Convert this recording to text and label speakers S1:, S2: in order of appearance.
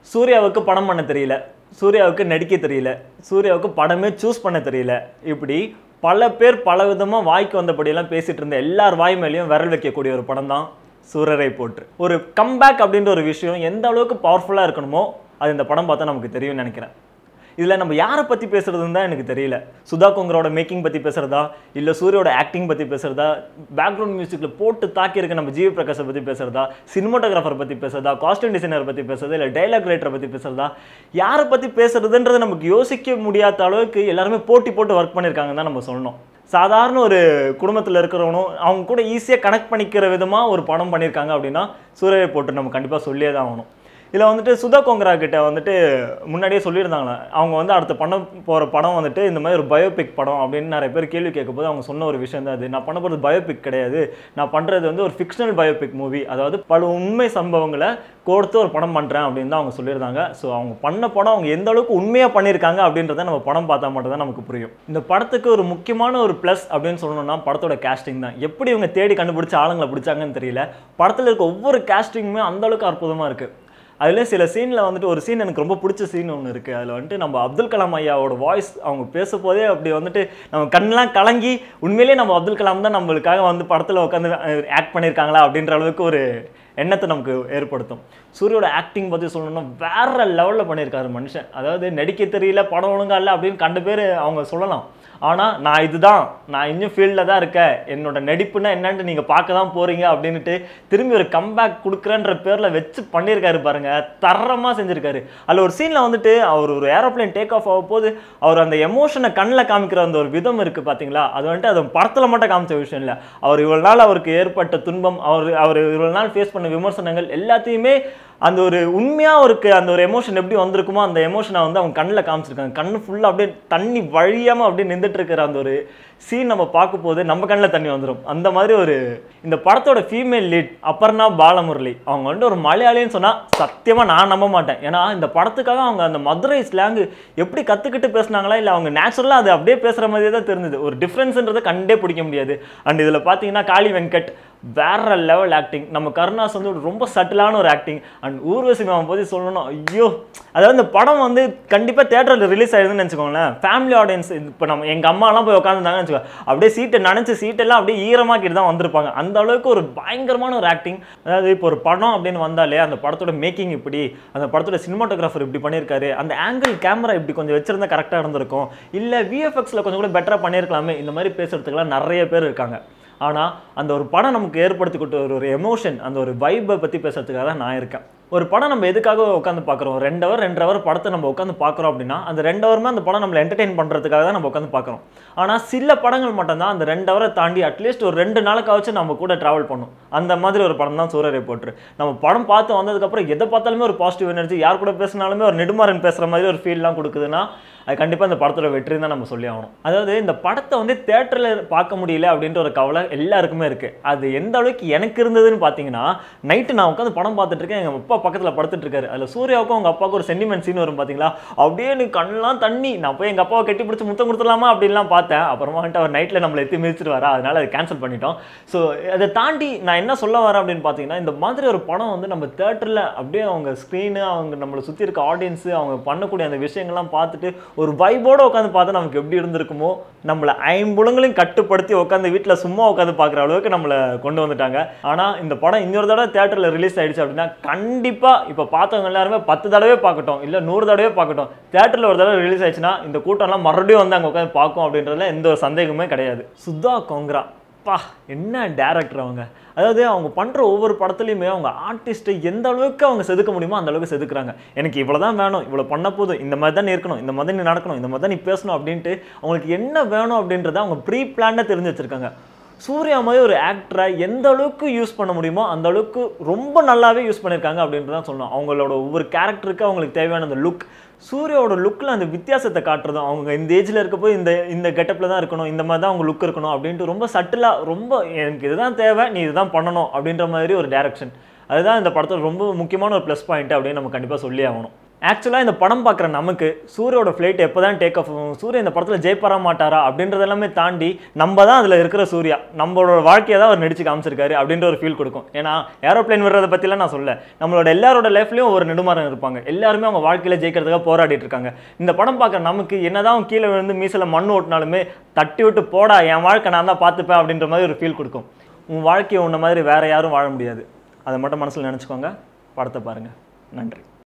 S1: சூர்யாவுக்கு படம் பண்ண தெரியல சூர்யாவுக்கு நடிக்க தெரியல சூர்யாவுக்கு படமே சூஸ் பண்ண தெரியல இப்படி பல பேர் பல விதமாக வாய்க்கு வந்தபடியெல்லாம் பேசிட்டு இருந்த எல்லார் வாய் மேலேயும் விரல் வைக்கக்கூடிய ஒரு படம் தான் சூரரை போற்று ஒரு கம்பேக் அப்படின்ற ஒரு விஷயம் எந்த அளவுக்கு பவர்ஃபுல்லாக இருக்கணுமோ அது இந்த படம் பார்த்தா நமக்கு தெரியும்னு நினைக்கிறேன் இதில் நம்ம யாரை பற்றி பேசுறதுன்னு தான் எனக்கு தெரியல சுதா கொங்கரோட மேக்கிங் பற்றி பேசுறதா இல்லை சூரியோட ஆக்டிங் பற்றி பேசுறதா பேக்ரவுண்ட் மியூசிக்கில் போட்டு தாக்கியிருக்க நம்ம ஜிவி பிரகாஷை பற்றி பேசுறதா சினிமாட்டோகிராஃபர் பற்றி பேசுறதா காஸ்டியூம் டிசைனர் பற்றி பேசுறதா இல்லை டைலாக் ரைட்டரை பற்றி பேசுறதா யாரை பற்றி பேசுறதுன்றது நமக்கு யோசிக்க முடியாத அளவுக்கு எல்லாருமே போட்டி போட்டு ஒர்க் பண்ணியிருக்காங்கன்னு தான் நம்ம சொல்லணும் சாதாரண ஒரு குடும்பத்தில் இருக்கிறவனும் அவங்க கூட ஈஸியாக கனெக்ட் பண்ணிக்கிற விதமாக ஒரு படம் பண்ணியிருக்காங்க அப்படின்னா சூரியரை போட்டு நம்ம கண்டிப்பாக சொல்லியே தான் ஆகணும் இதில் வந்துட்டு சுதா கோங்கரா கிட்ட வந்துட்டு முன்னாடியே சொல்லியிருந்தாங்களே அவங்க வந்து அடுத்த பண்ண போகிற படம் வந்துட்டு இந்த மாதிரி ஒரு பயோபிக் படம் அப்படின்னு நிறைய பேர் கேள்வி கேட்கும்போது அவங்க சொன்ன ஒரு விஷயம் தான் அது நான் பண்ண போகிறது பயோபிக் கிடையாது நான் பண்ணுறது வந்து ஒரு ஃபிக்ஷனல் பயோபிக் மூவி அதாவது பல உண்மை சம்பவங்களை கோர்த்து ஒரு படம் பண்ணுறேன் அப்படின்னு தான் அவங்க சொல்லியிருந்தாங்க ஸோ அவங்க பண்ண படம் அவங்க எந்த அளவுக்கு உண்மையாக பண்ணியிருக்காங்க அப்படின்றத நம்ம படம் பார்த்தா மட்டும் தான் நமக்கு புரியும் இந்த படத்துக்கு ஒரு முக்கியமான ஒரு ப்ளஸ் அப்படின்னு சொல்லணும்னா படத்தோட கேஸ்டிங் தான் எப்படி இவங்க தேடி கண்டுபிடிச்ச ஆளுங்களை பிடிச்சாங்கன்னு தெரியல படத்தில் இருக்க ஒவ்வொரு கேஸ்டிங்குமே அந்த அளவுக்கு அற்புதமாக இருக்குது அதில் சில சீனில் வந்துட்டு ஒரு சீன் எனக்கு ரொம்ப பிடிச்ச சீன் ஒன்று இருக்குது அதில் வந்துட்டு நம்ம அப்துல் கலாம் ஐயாவோட வாய்ஸ் அவங்க பேசும்போதே அப்படி வந்துட்டு நம்ம கண்ணெலாம் கலங்கி உண்மையிலேயே நம்ம அப்துல் கலாம் தான் நம்மளுக்காக வந்து படத்தில் உட்காந்து ஆக்ட் பண்ணியிருக்காங்களா அப்படின்ற அளவுக்கு ஒரு எண்ணத்தை நமக்கு ஏற்படுத்தும் சூரியோட ஆக்டிங் பற்றி சொல்லணும்னா வேற லெவலில் பண்ணியிருக்காரு மனுஷன் அதாவது நடிக்க தெரியல படம் ஒழுங்கா இல்லை அப்படின்னு கண்டு பேர் அவங்க சொல்லலாம் ஆனால் நான் இதுதான் நான் இன்னும் ஃபீல்டில் தான் இருக்கேன் என்னோட நடிப்புனா என்னன்ட்டு நீங்கள் பார்க்க தான் போகிறீங்க அப்படின்ட்டு திரும்பி ஒரு கம்பேக் கொடுக்குறேன்ற பேரில் வச்சு பண்ணியிருக்காரு பாருங்க தரமாக செஞ்சுருக்காரு அதில் ஒரு சீனில் வந்துட்டு அவர் ஒரு ஏரோப்ளேன் டேக் ஆஃப் ஆக போது அவர் அந்த எமோஷனை கண்ணில் காமிக்கிற அந்த ஒரு விதம் இருக்குது பார்த்தீங்களா அது வந்துட்டு அது படத்தில் மட்டும் காமிச்ச விஷயம் இல்லை அவர் இவ்வளோ நாள் அவருக்கு ஏற்பட்ட துன்பம் அவர் அவர் இவ்வளோ நாள் ஃபேஸ் பண்ண விமர்சனங்கள் எல்லாத்தையுமே அந்த ஒரு உண்மையாக அவருக்கு அந்த ஒரு எமோஷன் எப்படி வந்திருக்குமோ அந்த எமோஷனை வந்து அவங்க கண்ணில் காமிச்சிருக்காங்க கண்ணு ஃபுல்லாக அப்படியே தண்ணி வழியாமல் அப்படியே நின்றுட்டு இருக்கிற அந்த ஒரு சீன் நம்ம பார்க்கும் போது நம்ம கண்ணில் தண்ணி வந்துடும் அந்த மாதிரி ஒரு இந்த படத்தோட ஃபீமேல் லீட் அபர்ணா பாலமுரளி அவங்க வந்துட்டு ஒரு மலையாளின்னு சொன்னால் சத்தியமாக நான் நம்ப மாட்டேன் ஏன்னா இந்த படத்துக்காக அவங்க அந்த மதுரை ஸ்லாங்கு எப்படி கற்றுக்கிட்டு பேசுனாங்களா இல்லை அவங்க நேச்சுரலாக அது அப்படியே பேசுகிற மாதிரியே தான் தெரிஞ்சது ஒரு டிஃப்ரென்ஸுன்றதை கண்டே பிடிக்க முடியாது அண்ட் இதில் பார்த்தீங்கன்னா காளி வெங்கட் வேற லெவல் ஆக்டிங் நம்ம கருணாஸ் வந்து ஒரு ரொம்ப சட்டிலான ஒரு ஆக்டிங் அண்ட் ஊர்வசி மேம் பற்றி சொல்லணும் ஐயோ அதாவது இந்த படம் வந்து கண்டிப்பாக தேட்டரில் ரிலீஸ் ஆயிருதுன்னு நினச்சிக்கோங்களேன் ஃபேமிலி ஆடியன்ஸ் இப்போ நம்ம எங்கள் அம்மாலாம் போய் உட்காந்துருந்தாங்கன்னு வச்சுக்கோ அப்படியே சீட்டை நினச்சி சீட்டெல்லாம் அப்படியே ஈரமாக்கிட்டு தான் வந்திருப்பாங்க அந்த அளவுக்கு ஒரு பயங்கரமான ஒரு ஆக்டிங் அதாவது இப்போ ஒரு படம் அப்படின்னு வந்தாலே அந்த படத்தோட மேக்கிங் இப்படி அந்த படத்தோட சினிமாட்டோகிராஃபர் இப்படி பண்ணியிருக்காரு அந்த ஆங்கிள் கேமரா இப்படி கொஞ்சம் வச்சிருந்தா கரெக்டாக இருந்திருக்கும் இல்லை விஎஃப்எக்ஸில் கொஞ்சம் கூட பெட்டராக பண்ணியிருக்கலாமே இந்த மாதிரி பேசுறதுக்கெல்லாம் நிறைய பேர் இருக்காங்க ஆனால் அந்த ஒரு படம் நமக்கு ஏற்படுத்தி கொடுத்த ஒரு ஒரு எமோஷன் அந்த ஒரு வைப்பை பற்றி பேசுறதுக்காக தான் நான் இருக்கேன் ஒரு படம் நம்ம எதுக்காக உட்காந்து பார்க்குறோம் ரெண்டு ஹவர் ரெண்டு ஹவர் படத்தை நம்ம உட்காந்து பார்க்குறோம் அப்படின்னா அந்த ரெண்டு ஹவருமே அந்த படம் நம்மளை என்டர்டெயின் பண்ணுறதுக்காக தான் நம்ம உட்காந்து பார்க்குறோம் ஆனால் சில படங்கள் மட்டும்தான் அந்த ரெண்டு ஹவரை தாண்டி அட்லீஸ்ட் ஒரு ரெண்டு நாளுக்காச்சும் நம்ம கூட ட்ராவல் பண்ணும் அந்த மாதிரி ஒரு படம் தான் சூரரை போட்டு நம்ம படம் பார்த்து வந்ததுக்கப்புறம் எதை பார்த்தாலுமே ஒரு பாசிட்டிவ் எனர்ஜி யார் கூட பேசினாலுமே ஒரு நெடுமாறன் பேசுகிற மாதிரி ஒரு ஃபீல்லாம் கொடுக்குதுன்னா அது கண்டிப்பாக இந்த படத்தோட வெற்றி தான் நம்ம சொல்லி ஆகணும் அதாவது இந்த படத்தை வந்து தேட்டரில் பார்க்க முடியல அப்படின்ற ஒரு கவலை எல்லாருக்குமே இருக்குது அது எந்த அளவுக்கு எனக்கு இருந்ததுன்னு பார்த்தீங்கன்னா நைட்டு நான் உட்காந்து படம் பார்த்துட்டு இருக்கேன் எங்கள் அப்பா பக்கத்தில் படுத்துட்டு இருக்காரு அதில் சூர்யாவுக்கும் அவங்க அப்பாவுக்கும் ஒரு சென்டிமெண்ட் சீன் வரும் பார்த்தீங்களா அப்படியே எனக்கு கண்ணெலாம் தண்ணி நான் போய் எங்கள் அப்பாவை கட்டி பிடிச்சி முத்தம் கொடுத்துடலாமா அப்படின்லாம் பார்த்தேன் அப்புறமா வந்துட்டு அவர் நைட்டில் நம்மளை எத்தி மிதிச்சிட்டு வரா அதனால அதை கேன்சல் பண்ணிட்டோம் ஸோ அதை தாண்டி நான் என்ன சொல்ல வரேன் அப்படின்னு பார்த்தீங்கன்னா இந்த மாதிரி ஒரு படம் வந்து நம்ம தேட்டரில் அப்படியே அவங்க ஸ்க்ரீனு அவங்க நம்மளை சுற்றி இருக்க ஆடியன்ஸு அவங்க பண்ணக்கூடிய அந்த விஷயங்கள்லாம் பார்த்துட்டு ஒரு வைபோட உட்காந்து பார்த்தா நமக்கு எப்படி இருந்திருக்குமோ நம்மளை ஐம்புலங்களையும் கட்டுப்படுத்தி உட்காந்து வீட்டில் சும்மா உட்காந்து பார்க்குற அளவுக்கு நம்மளை கொண்டு வந்துட்டாங்க ஆனால் இந்த படம் இன்னொரு தடவை தேட்டரில் ரிலீஸ் ஆயிடுச்சு அப்படின்னா கண்டிப்பாக இப்போ பார்த்தவங்க எல்லாருமே பத்து தடவை பார்க்கட்டும் இல்லை நூறு தடவை பார்க்கட்டும் தேட்டரில் ஒரு தடவை ரிலீஸ் ஆயிடுச்சுன்னா இந்த கூட்டம்லாம் மறுபடியும் வந்து அங்கே உட்காந்து பார்க்கும் அப்படின்றதுல எந்த ஒரு சந்தேகமே கிடையாது சுதா கோங்கரா பா என்ன டேரக்டர் அவங்க அதாவது அவங்க பண்ணுற ஒவ்வொரு படத்துலையுமே அவங்க ஆர்டிஸ்ட்டை எந்த அளவுக்கு அவங்க செதுக்க முடியுமோ அந்த அளவுக்கு செதுக்குறாங்க எனக்கு இவ்வளோ தான் வேணும் இவ்வளோ பண்ண போதும் இந்த மாதிரி தான் நீ இருக்கணும் இந்த மாதிரி நீ நடக்கணும் இந்த மாதிரி தான் நீ பேசணும் அப்படின்ட்டு அவங்களுக்கு என்ன வேணும் அப்படின்றத அவங்க ப்ரீ பிளானாக தெரிஞ்சு வச்சுருக்காங்க சூர்யா மாதிரி ஒரு ஆக்டரை எந்த அளவுக்கு யூஸ் பண்ண முடியுமோ அந்த அளவுக்கு ரொம்ப நல்லாவே யூஸ் பண்ணியிருக்காங்க அப்படின்ட்டு தான் சொல்லணும் அவங்களோட ஒவ்வொரு கேரக்டருக்கு அவங்களுக்கு தேவையான அந்த லுக் சூர்யாவோட லுக்கில் அந்த வித்தியாசத்தை காட்டுறதும் அவங்க இந்த ஏஜில் இருக்கப்போ இந்த இந்த கெட்டப்பில் தான் இருக்கணும் இந்த மாதிரி தான் அவங்க லுக் இருக்கணும் அப்படின்ட்டு ரொம்ப சட்டிலாக ரொம்ப எனக்கு இதுதான் தேவை நீ இதுதான் பண்ணணும் அப்படின்ற மாதிரி ஒரு டேரக்ஷன் அதுதான் இந்த படத்தில் ரொம்ப முக்கியமான ஒரு ப்ளஸ் பாயிண்ட் அப்படின்னு நம்ம கண்டிப்பாக சொல்லி ஆகணும் ஆக்சுவலாக இந்த படம் பார்க்குற நமக்கு சூரியோட ஃப்ளைட் எப்போ தான் டேக் ஆஃப் ஆகும் சூர்யா இந்த படத்தில் ஜெயிப்பாரா மாட்டாரா அப்படின்றது எல்லாமே தாண்டி நம்ம தான் அதில் இருக்கிற சூர்யா நம்மளோட வாழ்க்கையை தான் அவர் நடிச்சு காமிச்சிருக்காரு அப்படின்ற ஒரு ஃபீல் கொடுக்கும் ஏன்னா ஏரோப்ளேன் விடுறத பற்றிலாம் நான் சொல்ல நம்மளோட எல்லாரோட லைஃப்லையும் ஒரு நெடுமாறன் இருப்பாங்க எல்லாருமே அவங்க வாழ்க்கையில் ஜெயிக்கிறதுக்காக போராடிட்டு இருக்காங்க இந்த படம் பார்க்குற நமக்கு என்னதான் அவன் கீழே விழுந்து மீசில் மண் ஓட்டினாலுமே தட்டி விட்டு போடா என் வாழ்க்கை நான் தான் பார்த்துப்பேன் அப்படின்ற மாதிரி ஒரு ஃபீல் கொடுக்கும் உன் வாழ்க்கையை உன்ன மாதிரி வேற யாரும் வாழ முடியாது அதை மட்டும் மனசில் நினச்சிக்கோங்க படத்தை பாருங்கள் நன்றி